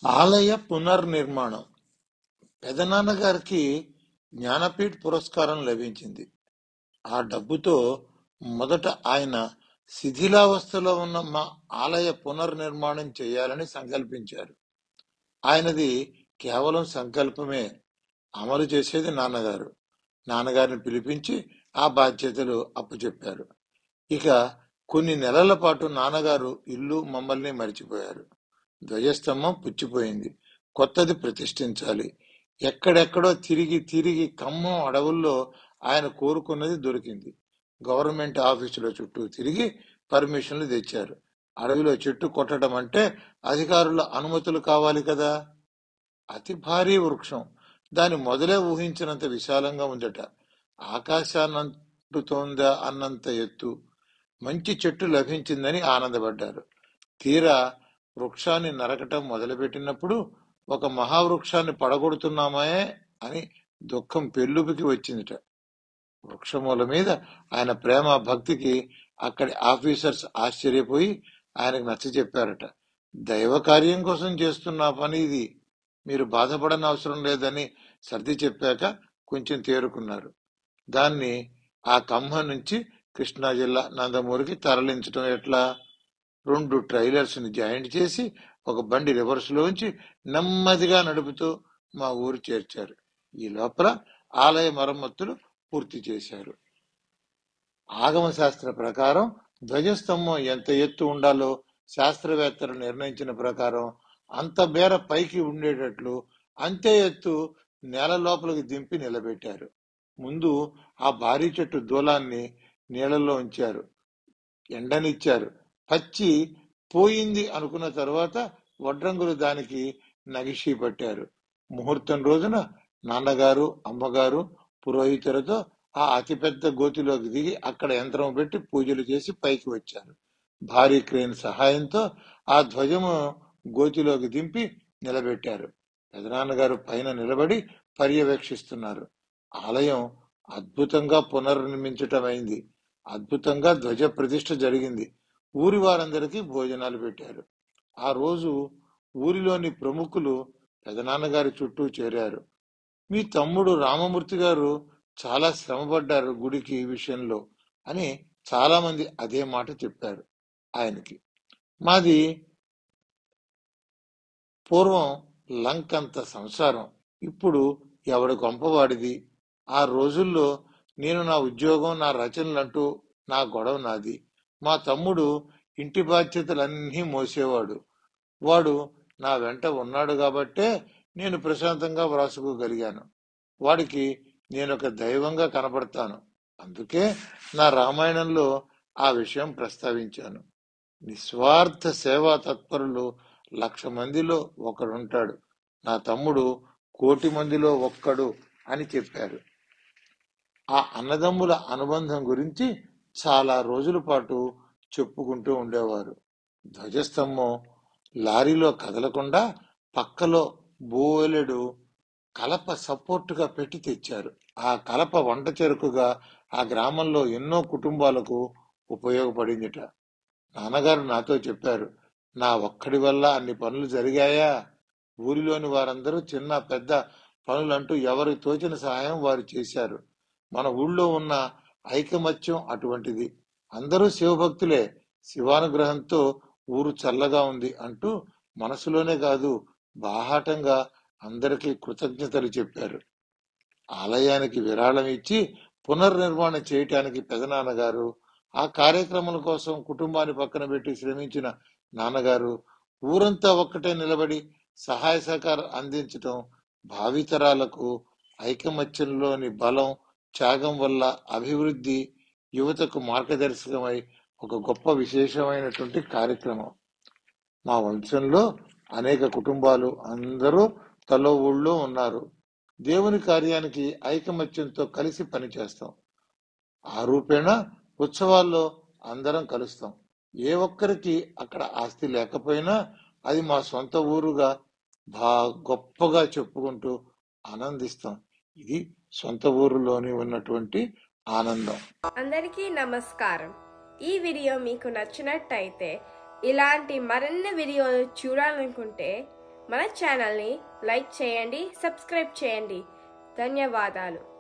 ఆలయ పునర్నిర్మాణం పెదనాన్నగారికి జ్ఞానపీఠ్ పురస్కారం లభించింది ఆ డబ్బుతో మొదట ఆయన శిథిలావస్థలో ఉన్న మా ఆలయ పునర్నిర్మాణం చేయాలని సంకల్పించారు ఆయనది కేవలం సంకల్పమే అమలు చేసేది నాన్నగారు నాన్నగారిని పిలిపించి ఆ బాధ్యతలు అప్పచెప్పారు ఇక కొన్ని నెలల పాటు నాన్నగారు ఇల్లు మమ్మల్ని మరిచిపోయారు ధ్వజస్తంభం పుచ్చిపోయింది కొత్తది ప్రతిష్ఠించాలి ఎక్కడెక్కడో తిరిగి తిరిగి ఖమ్మం అడవుల్లో ఆయన కోరుకున్నది దొరికింది గవర్నమెంట్ ఆఫీసుల చుట్టూ తిరిగి పర్మిషన్లు తెచ్చారు అడవిలో చెట్టు కొట్టడం అంటే అధికారుల అనుమతులు కావాలి కదా అతి భారీ వృక్షం దాని మొదలే ఊహించినంత విశాలంగా ఉందట ఆకాశాన్నంటుతోందా అన్నంత ఎత్తు మంచి చెట్టు లభించిందని ఆనందపడ్డారు తీరా వృక్షాన్ని నరకటం మొదలుపెట్టినప్పుడు ఒక మహావృక్షాన్ని పడగొడుతున్నామే అని దుఃఖం పెళ్ళుపికి వచ్చిందిట వృక్షమూల మీద ఆయన ప్రేమ భక్తికి అక్కడి ఆఫీసర్స్ ఆశ్చర్యపోయి ఆయనకు నచ్చ చెప్పారట దైవ కార్యం కోసం చేస్తున్న పని ఇది మీరు బాధపడని అవసరం లేదని సర్ది చెప్పాక కొంచెం తేరుకున్నారు దాన్ని ఆ ఖమ్మం నుంచి కృష్ణా జిల్లా నందమూరికి తరలించడం ఎట్లా రెండు ట్రైలర్స్ ని జాయింట్ చేసి ఒక బండి రివర్స్ లోంచి నెమ్మదిగా నడుపుతూ మా ఊరు చేర్చారు ఈ లోపల ఆలయ మరమ్మతులు పూర్తి చేశారు ఆగమ శాస్త్ర ప్రకారం ధ్వజస్తంభం ఎంత ఎత్తు ఉండాలో శాస్త్రవేత్తలు నిర్ణయించిన ప్రకారం అంత మేర పైకి ఉండేటట్లు అంతే ఎత్తు నేల లోపలికి దింపి నిలబెట్టారు ముందు ఆ భారీ చెట్టు దూలాన్ని నీళ్ళలో ఉంచారు ఎండనిచ్చారు పచ్చి పోయింది అనుకున్న తర్వాత వడ్రంగులు దానికి నగిషి పట్టారు ముహూర్తం రోజున నాన్నగారు అమ్మగారు పురోహితులతో ఆ అతిపెద్ద గోతిలోకి దిగి అక్కడ యంత్రం పెట్టి పూజలు చేసి పైకి వచ్చారు భారీ క్రేన్ సహాయంతో ఆ ధ్వజము గోతిలోకి దింపి నిలబెట్టారు పెదనాన్నగారు పైన నిలబడి పర్యవేక్షిస్తున్నారు ఆలయం అద్భుతంగా పునర్నిర్మించటమైంది అద్భుతంగా ధ్వజ ప్రతిష్ఠ జరిగింది ఊరి వారందరికీ భోజనాలు పెట్టారు ఆ రోజు ఊరిలోని ప్రముఖులు పెదనాన్నగారి చుట్టూ చేరారు మీ తమ్ముడు రామమూర్తి గారు చాలా శ్రమపడ్డారు గుడికి ఈ విషయంలో అని చాలా మంది అదే మాట చెప్పారు ఆయనకి మాది పూర్వం లంకంత సంసారం ఇప్పుడు ఎవడి గొంపవాడిది ఆ రోజుల్లో నేను నా ఉద్యోగం నా రచనలంటూ నా గొడవ నాది మా తమ్ముడు ఇంటి బాధ్యతలన్నీ మోసేవాడు వాడు నా వెంట ఉన్నాడు కాబట్టే నేను ప్రశాంతంగా వ్రాసుకోగలిగాను వాడికి నేను ఒక దైవంగా కనపడతాను అందుకే నా రామాయణంలో ఆ విషయం ప్రస్తావించాను నిస్వార్థ సేవా తత్పరులు లక్ష మందిలో ఒకడుంటాడు నా తమ్ముడు కోటి మందిలో ఒక్కడు అని చెప్పారు ఆ అన్నదమ్ముల అనుబంధం గురించి చాలా రోజుల పాటు చెప్పుకుంటూ ఉండేవారు ధ్వజస్తంభం లారీలో కదలకుండా పక్కలో బోలెడు కలప సపోర్టుగా పెట్టి తెచ్చారు ఆ కలప వంట చెరుకుగా ఆ గ్రామంలో ఎన్నో కుటుంబాలకు ఉపయోగపడిందిట నాన్నగారు నాతో చెప్పారు నా ఒక్కడి వల్ల అన్ని పనులు జరిగాయా ఊరిలోని వారందరూ చిన్న పెద్ద పనులంటూ ఎవరికి తోచిన సహాయం వారు చేశారు మన ఊళ్ళో ఉన్న ఐకమత్యం అటువంటిది అందరూ శివభక్తులే శివానుగ్రహంతో ఊరు చల్లగా ఉంది అంటూ మనసులోనే కాదు బాహాటంగా అందరికీ కృతజ్ఞతలు చెప్పారు ఆలయానికి విరాళం ఇచ్చి పునర్నిర్మాణం చేయటానికి పెదనాన్నగారు ఆ కార్యక్రమం కోసం కుటుంబాన్ని పక్కన పెట్టి శ్రమించిన నాన్నగారు ఊరంతా ఒక్కటే నిలబడి సహాయ సహకారం అందించటం భావితరాలకు ఐకమత్యంలోని బలం త్యాగం వల్ల అభివృద్ధి యువతకు మార్గదర్శకమై ఒక గొప్ప విశేషమైనటువంటి కార్యక్రమం మా వంశంలో అనేక కుటుంబాలు అందరూ తలో ఊళ్ళో ఉన్నారు దేవుని కార్యానికి ఐకమత్యంతో కలిసి పనిచేస్తాం ఆ రూపేణ ఉత్సవాల్లో అందరం కలుస్తాం ఏ ఒక్కరికి అక్కడ ఆస్తి లేకపోయినా అది మా సొంత ఊరుగా బా గొప్పగా చెప్పుకుంటూ ఆనందిస్తాం ఇది సొంత ఊరులోని ఉన్నటువంటి ఆనందం అందరికీ నమస్కారం ఈ వీడియో మీకు నచ్చినట్టయితే ఇలాంటి మరిన్ని వీడియోలు చూడాలనుకుంటే మన ఛానల్ని లైక్ చేయండి సబ్స్క్రైబ్ చేయండి ధన్యవాదాలు